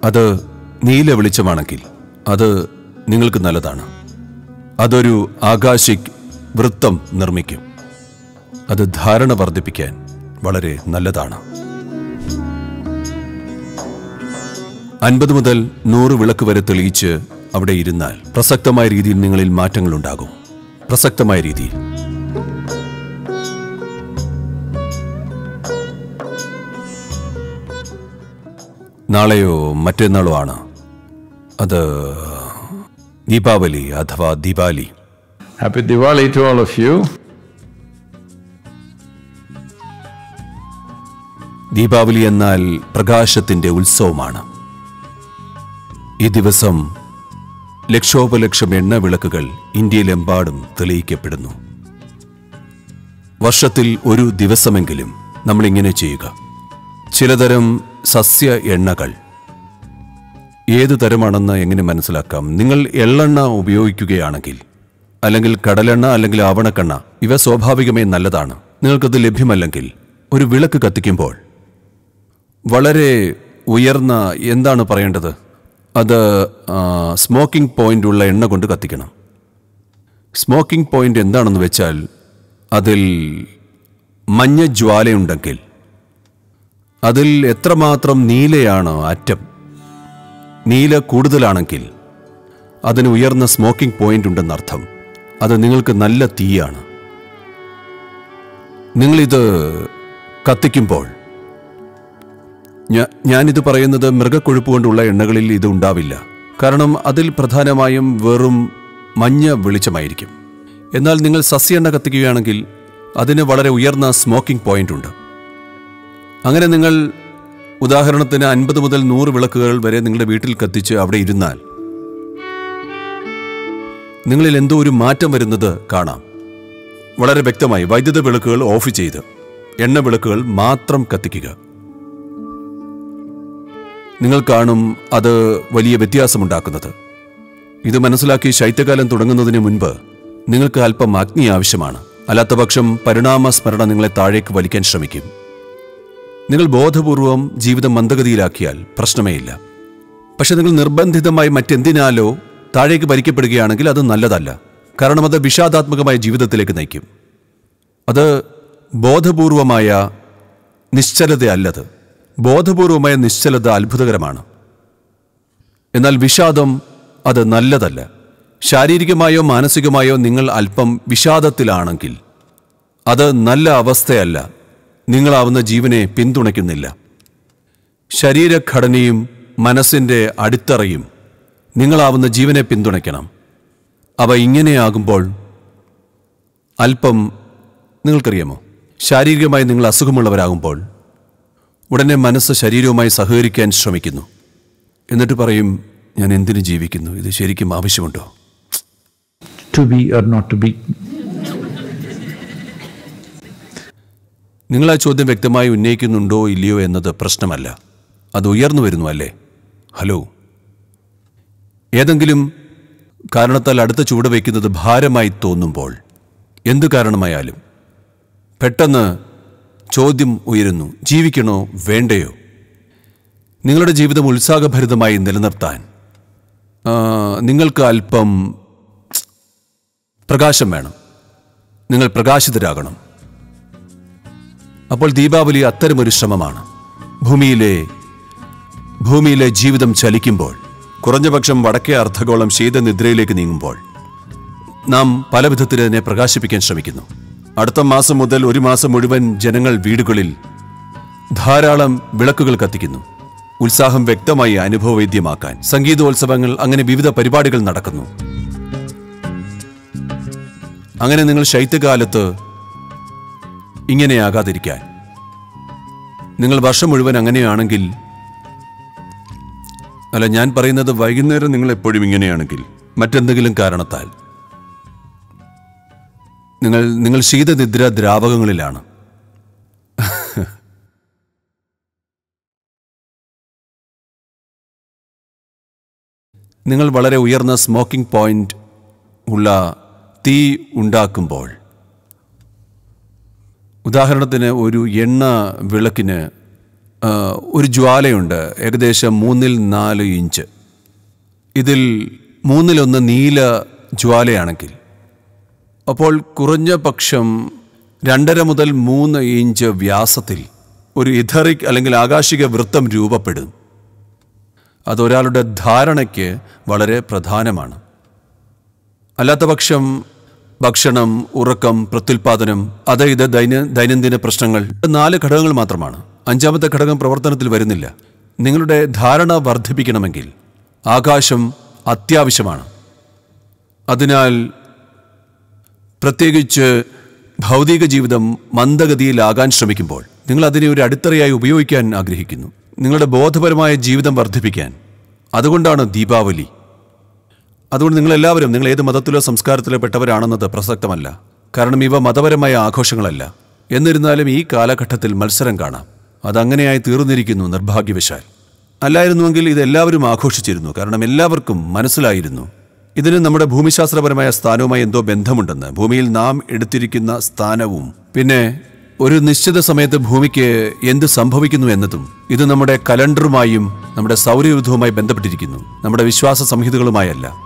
അത് നീല വെളിച്ചമാണെങ്കിൽ അത് നിങ്ങൾക്ക് നല്ലതാണ് അതൊരു ആകാശിക് വൃത്തം നിർമ്മിക്കും അത് ധാരണ വർദ്ധിപ്പിക്കാൻ വളരെ നല്ലതാണ് അൻപത് മുതൽ നൂറ് വിളക്ക് വരെ തെളിയിച്ച് അവിടെ ഇരുന്നാൽ പ്രസക്തമായ രീതിയിൽ നിങ്ങളിൽ മാറ്റങ്ങൾ ഉണ്ടാകും പ്രസക്തമായ രീതിയിൽ നാളെയോ മറ്റന്നാളോ ആണ് അത് ദീപാവലി അഥവാ Diwali Happy Diwali to all of you. Deepavali എന്നാൽ പ്രകാശത്തിന്റെ ഉത്സവമാണ് ഈ ദിവസം ലക്ഷോപലക്ഷം എണ്ണ വിളക്കുകൾ ഇന്ത്യയിലെമ്പാടും തെളിയിക്കപ്പെടുന്നു വർഷത്തിൽ ഒരു ദിവസമെങ്കിലും നമ്മൾ ഇങ്ങനെ ചെയ്യുക ചിലതരം സസ്യ എണ്ണകൾ ഏതു തരമാണെന്ന് എങ്ങനെ മനസ്സിലാക്കാം നിങ്ങൾ എള്ളെണ്ണ ഉപയോഗിക്കുകയാണെങ്കിൽ അല്ലെങ്കിൽ കടലെണ്ണ അല്ലെങ്കിൽ ആവണക്കെണ്ണ ഇവ സ്വാഭാവികമായി നല്ലതാണ് നിങ്ങൾക്കത് ലഭ്യമല്ലെങ്കിൽ ഒരു വിളക്ക് കത്തിക്കുമ്പോൾ വളരെ ഉയർന്ന എന്താണ് പറയേണ്ടത് അത് ആ, സ്മോക്കിംഗ് പോയിന്റ് ഉള്ള എണ്ണ കൊണ്ട് കത്തിക്കണം സ്മോക്കിംഗ് പോയിന്റ് എന്താണെന്ന് വെച്ചാൽ അതിൽ മഞ്ഞ ജ്വാലയുണ്ടെങ്കിൽ അതിൽ എത്രമാത്രം നീലയാണ് അറ്റം നീല കൂടുതലാണെങ്കിൽ അതിന് ഉയർന്ന സ്മോക്കിംഗ് പോയിന്റ് ഉണ്ടെന്നർത്ഥം അത് നിങ്ങൾക്ക് നല്ല തീയാണ് നിങ്ങളിത് കത്തിക്കുമ്പോൾ ഞാ- ഞാനിത് പറയുന്നത് മൃഗക്കൊഴുപ്പ് കൊണ്ടുള്ള എണ്ണകളിൽ ഇത് ഉണ്ടാവില്ല കാരണം അതിൽ പ്രധാനമായും വെറും മഞ്ഞ വെളിച്ചമായിരിക്കും എന്നാൽ നിങ്ങൾ സസ്യ എണ്ണ കത്തിക്കുകയാണെങ്കിൽ അതിന് വളരെ ഉയർന്ന സ്മോക്കിംഗ് പോയിന്റ് ഉണ്ട് അങ്ങനെ നിങ്ങൾ ഉദാഹരണത്തിന് അൻപത് മുതൽ നൂറ് വിളക്കുകൾ വരെ നിങ്ങളുടെ വീട്ടിൽ കത്തിച്ച് അവിടെ ഇരുന്നാൽ നിങ്ങളിൽ എന്തോ ഒരു മാറ്റം വരുന്നത് കാണാം വളരെ വ്യക്തമായി വൈദ്യുത വിളക്കുകൾ ഓഫ് ചെയ്ത് എണ്ണ വിളക്കുകൾ മാത്രം കത്തിക്കുക നിങ്ങൾ കാണും അത് വലിയ വ്യത്യാസമുണ്ടാക്കുന്നത് ഇത് മനസ്സിലാക്കി ശൈത്യകാലം തുടങ്ങുന്നതിന് മുൻപ് നിങ്ങൾക്ക് അല്പം അഗ്നി ആവശ്യമാണ് അല്ലാത്തപക്ഷം പരിണാമ സ്മരണ നിങ്ങളെ താഴേക്ക് വലിക്കാൻ ശ്രമിക്കും നിങ്ങൾ ബോധപൂർവം ജീവിതം മന്ദഗതിയിലാക്കിയാൽ പ്രശ്നമേ ഇല്ല പക്ഷെ നിങ്ങൾ നിർബന്ധിതമായി മറ്റെന്തിനാലോ താഴേക്ക് ഭരിക്കപ്പെടുകയാണെങ്കിൽ അത് നല്ലതല്ല കാരണം അത് വിഷാദാത്മകമായ ജീവിതത്തിലേക്ക് നയിക്കും അത് ബോധപൂർവമായ നിശ്ചലതയല്ലത് ബോധപൂർവമായ നിശ്ചലത അത്ഭുതകരമാണ് എന്നാൽ വിഷാദം അത് നല്ലതല്ല ശാരീരികമായോ മാനസികമായോ നിങ്ങൾ അല്പം വിഷാദത്തിലാണെങ്കിൽ അത് നല്ല അവസ്ഥയല്ല നിങ്ങളാവുന്ന ജീവനെ പിന്തുണയ്ക്കുന്നില്ല ശരീരഘടനയും മനസ്സിൻ്റെ അടിത്തറയും നിങ്ങളാവുന്ന ജീവനെ പിന്തുണയ്ക്കണം അവ ഇങ്ങനെയാകുമ്പോൾ അല്പം നിങ്ങൾക്കറിയാമോ ശാരീരികമായി നിങ്ങൾ അസുഖമുള്ളവരാകുമ്പോൾ ഉടനെ മനസ്സ് ശരീരവുമായി സഹകരിക്കാൻ ശ്രമിക്കുന്നു എന്നിട്ട് പറയും ഞാൻ എന്തിനു ജീവിക്കുന്നു ഇത് ശരിക്കും ആവശ്യമുണ്ടോ To be or not to be. നിങ്ങൾ ആ ചോദ്യം വ്യക്തമായി ഉന്നയിക്കുന്നുണ്ടോ ഇല്ലയോ എന്നത് പ്രശ്നമല്ല അത് ഉയർന്നു വരുന്നു അല്ലേ ഹലോ ഏതെങ്കിലും കാരണത്താൽ അടുത്ത ചുവട് വയ്ക്കുന്നത് ഭാരമായി തോന്നുമ്പോൾ എന്തു കാരണമായാലും പെട്ടെന്ന് ചോദ്യം ഉയരുന്നു ജീവിക്കണോ വേണ്ടയോ നിങ്ങളുടെ ജീവിതം ഉത്സാഹഭരിതമായി നിലനിർത്താൻ ആ, നിങ്ങൾക്ക് അല്പം പ്രകാശം വേണം നിങ്ങൾ പ്രകാശിതരാകണം അപ്പോൾ ദീപാവലി അത്തരമൊരു ശ്രമമാണ് ഭൂമിയിലെ ഭൂമിയിലെ ജീവിതം ചലിക്കുമ്പോൾ കുറഞ്ഞപക്ഷം വടക്കേ അർദ്ധഗോളം ശീതനിദ്രയിലേക്ക് നീങ്ങുമ്പോൾ നാം പല വിധത്തിൽ അതിനെ പ്രകാശിപ്പിക്കാൻ ശ്രമിക്കുന്നു അടുത്ത മാസം മുതൽ ഒരു മാസം മുഴുവൻ ജനങ്ങൾ വീടുകളിൽ ധാരാളം വിളക്കുകൾ കത്തിക്കുന്നു ഉത്സാഹം വ്യക്തമായി അനുഭവവേദ്യമാക്കാൻ സംഗീതോത്സവങ്ങൾ അങ്ങനെ വിവിധ പരിപാടികൾ നടക്കുന്നു അങ്ങനെ നിങ്ങൾ ശൈത്യകാലത്ത് ഇങ്ങനെയാകാതിരിക്കാൻ നിങ്ങൾ വർഷം മുഴുവൻ അങ്ങനെയാണെങ്കിൽ അല്ല ഞാൻ പറയുന്നത് വൈകുന്നേരം നിങ്ങൾ എപ്പോഴും ഇങ്ങനെയാണെങ്കിൽ മറ്റെന്തെങ്കിലും കാരണത്താൽ നിങ്ങൾ നിങ്ങൾ ശീതനിദ്ര ദ്രാവകങ്ങളിലാണ് നിങ്ങൾ വളരെ ഉയർന്ന സ്മോക്കിംഗ് പോയിന്റ് ഉള്ള തീ ഉണ്ടാക്കുമ്പോൾ ഉദാഹരണത്തിന് ഒരു എണ്ണ വിളക്കിന് ആ, ഒരു ജ്വാലയുണ്ട് ഏകദേശം മൂന്നിൽ നാല് ഇഞ്ച് ഇതിൽ മൂന്നിലൊന്ന് നീല ജ്വാലയാണെങ്കിൽ അപ്പോൾ കുറഞ്ഞ പക്ഷം രണ്ടര മുതൽ മൂന്ന് ഇഞ്ച് വ്യാസത്തിൽ ഒരു ഇഥറിക് അല്ലെങ്കിൽ ആകാശിക വൃത്തം രൂപപ്പെടും അതൊരാളുടെ ധാരണയ്ക്ക് വളരെ പ്രധാനമാണ് അല്ലാത്ത പക്ഷം ഭക്ഷണം ഉറക്കം പ്രത്യുൽപാദനം അത് ഇത് ദൈന ദൈനംദിന പ്രശ്നങ്ങൾ ഇത് നാല് ഘടകങ്ങൾ മാത്രമാണ് അഞ്ചാമത്തെ ഘടകം പ്രവർത്തനത്തിൽ വരുന്നില്ല നിങ്ങളുടെ ധാരണ വർദ്ധിപ്പിക്കണമെങ്കിൽ ആകാശം അത്യാവശ്യമാണ് അതിനാൽ പ്രത്യേകിച്ച് ഭൗതിക ജീവിതം മന്ദഗതിയിലാകാൻ ശ്രമിക്കുമ്പോൾ നിങ്ങൾ അതിനെ ഒരു അടിത്തറയായി ഉപയോഗിക്കാൻ ആഗ്രഹിക്കുന്നു നിങ്ങളുടെ ബോധപരമായ ജീവിതം വർദ്ധിപ്പിക്കാൻ അതുകൊണ്ടാണ് ദീപാവലി അതുകൊണ്ട് നിങ്ങളെല്ലാവരും നിങ്ങൾ ഏത് മതത്തിലോ സംസ്കാരത്തിലോ പെട്ടവരാണെന്നത് പ്രസക്തമല്ല കാരണം ഇവ മതപരമായ ആഘോഷങ്ങളല്ല എന്നിരുന്നാലും ഈ കാലഘട്ടത്തിൽ മത്സരം കാണാം അതങ്ങനെയായി തീർന്നിരിക്കുന്നു നിർഭാഗ്യവശാൽ അല്ലായിരുന്നുവെങ്കിൽ ഇത് എല്ലാവരും ആഘോഷിച്ചിരുന്നു കാരണം എല്ലാവർക്കും മനസ്സിലായിരുന്നു ഇതിന് നമ്മുടെ ഭൂമിശാസ്ത്രപരമായ സ്ഥാനവുമായി എന്തോ ബന്ധമുണ്ടെന്ന് ഭൂമിയിൽ നാം എടുത്തിരിക്കുന്ന സ്ഥാനവും പിന്നെ ഒരു നിശ്ചിത സമയത്ത് ഭൂമിക്ക് എന്ത് സംഭവിക്കുന്നു എന്നതും ഇത് നമ്മുടെ കലണ്ടറുമായും നമ്മുടെ സൗരയുദ്ധവുമായി ബന്ധപ്പെട്ടിരിക്കുന്നു നമ്മുടെ വിശ്വാസ സംഹിതകളുമായല്ല